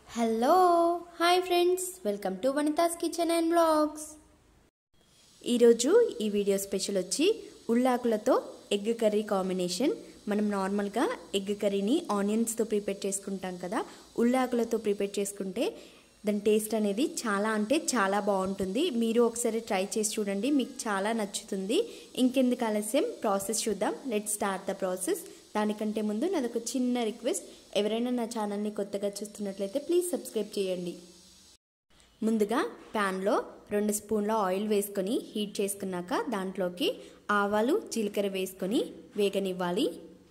hello hi friends welcome to Vanitha's kitchen and blogs ఈరోజు ఈ video special వచ్చి ఉల్లాకులతో egg curry combination మనం నార్మల్గా ఎగ్ కర్రీని ఆనియన్స్తో ప్రిపేర్ చేసుకుంటాం కదా ఉల్లాకులతో ప్రిపేర్ చేసుకుంటే దాని టేస్ట్ అనేది చాలా అంటే చాలా బాగుంటుంది మీరు ఒకసారి ట్రై చేసి చూడండి మీకు చాలా నచ్చుతుంది ఇంకెందుకు ఆలస్యం ప్రాసెస్ చూద్దాం లెట్ స్టార్ట్ ద ప్రాసెస్ దానికంటే ముందు నాదొక చిన్న రిక్వెస్ట్ ఎవరైనా నా ఛానల్ని కొత్తగా చూస్తున్నట్లయితే ప్లీజ్ సబ్స్క్రైబ్ చేయండి ముందుగా ప్యాన్లో రెండు స్పూన్ల ఆయిల్ వేసుకొని హీట్ చేసుకున్నాక దాంట్లోకి ఆవాలు జీలకర్ర వేసుకొని వేగనివ్వాలి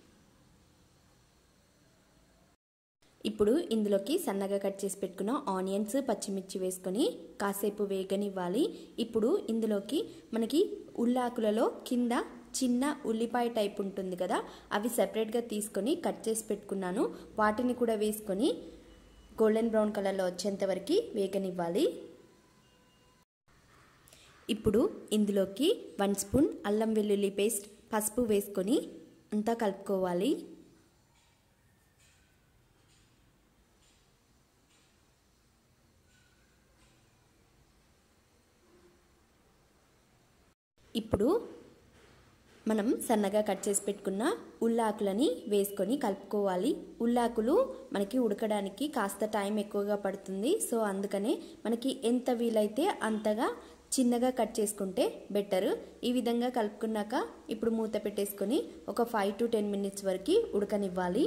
ఇప్పుడు ఇందులోకి సన్నగా కట్ చేసి పెట్టుకున్న ఆనియన్స్ పచ్చిమిర్చి వేసుకొని కాసేపు వేగనివ్వాలి ఇప్పుడు ఇందులోకి మనకి ఉల్లాకులలో కింద చిన్న ఉల్లిపాయ టైప్ ఉంటుంది కదా అవి సెపరేట్గా తీసుకొని కట్ చేసి పెట్టుకున్నాను వాటిని కూడా వేసుకొని గోల్డెన్ బ్రౌన్ కలర్లో వచ్చేంత వరకు వేగనివ్వాలి ఇప్పుడు ఇందులోకి వన్ స్పూన్ అల్లం వెల్లుల్లి పేస్ట్ పసుపు వేసుకొని అంతా కలుపుకోవాలి ఇప్పుడు మనం సన్నగా కట్ చేసి పెట్టుకున్న ఉల్లాకులని వేసుకొని కలుపుకోవాలి ఉల్లాకులు మనకి ఉడకడానికి కాస్త టైం ఎక్కువగా పడుతుంది సో అందుకనే మనకి ఎంత వీలైతే అంతగా చిన్నగా కట్ చేసుకుంటే బెటర్ ఈ విధంగా కలుపుకున్నాక ఇప్పుడు మూత పెట్టేసుకొని ఒక ఫైవ్ టు టెన్ మినిట్స్ వరకు ఉడకనివ్వాలి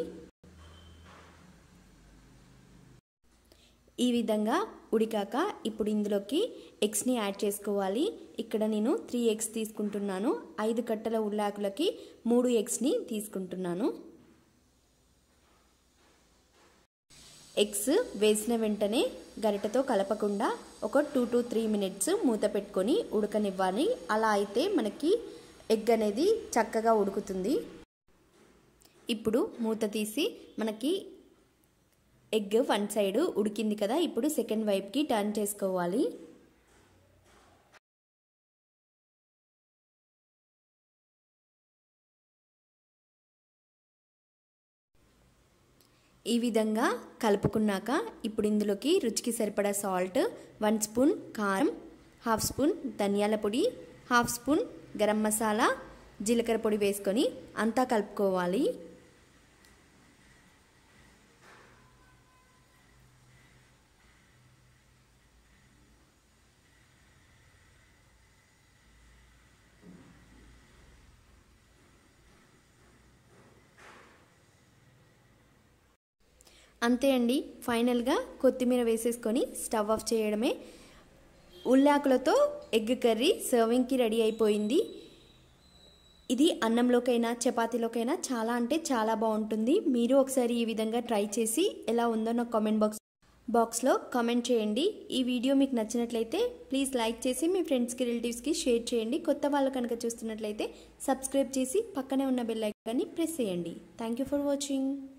ఈ విధంగా ఉడికాక ఇప్పుడు ఇందులోకి ఎగ్స్ని యాడ్ చేసుకోవాలి ఇక్కడ నేను త్రీ ఎగ్స్ తీసుకుంటున్నాను ఐదు కట్టల ఉల్లాకులకి మూడు ఎగ్స్ని తీసుకుంటున్నాను ఎగ్స్ వేసిన వెంటనే గరిటతో కలపకుండా ఒక టూ టు త్రీ మినిట్స్ మూత పెట్టుకొని ఉడకనివ్వాలి అలా అయితే మనకి ఎగ్ అనేది చక్కగా ఉడుకుతుంది ఇప్పుడు మూత తీసి మనకి ఎగ్ వన్ సైడ్ ఉడికింది కదా ఇప్పుడు సెకండ్ వైపుకి టర్న్ చేసుకోవాలి ఈ విధంగా కలుపుకున్నాక ఇప్పుడు ఇందులోకి రుచికి సరిపడా సాల్ట్ వన్ స్పూన్ కారం హాఫ్ స్పూన్ ధనియాల పొడి హాఫ్ స్పూన్ గరం మసాలా జీలకర్ర పొడి వేసుకొని అంతా కలుపుకోవాలి అంతే అండి ఫైనల్గా కొత్తిమీర వేసేసుకొని స్టవ్ ఆఫ్ చేయడమే ఉల్లాకులతో ఎగ్ కర్రీ సర్వింగ్కి రెడీ అయిపోయింది ఇది అన్నంలోకైనా చపాతీలోకైనా చాలా అంటే చాలా బాగుంటుంది మీరు ఒకసారి ఈ విధంగా ట్రై చేసి ఎలా ఉందో నాకు కామెంట్ బాక్స్ బాక్స్లో కామెంట్ చేయండి ఈ వీడియో మీకు నచ్చినట్లయితే ప్లీజ్ లైక్ చేసి మీ ఫ్రెండ్స్కి రిలేటివ్స్కి షేర్ చేయండి కొత్త వాళ్ళు కనుక చూస్తున్నట్లయితే సబ్స్క్రైబ్ చేసి పక్కనే ఉన్న బెల్ ఐకాన్ని ప్రెస్ చేయండి థ్యాంక్ యూ ఫర్ వాచింగ్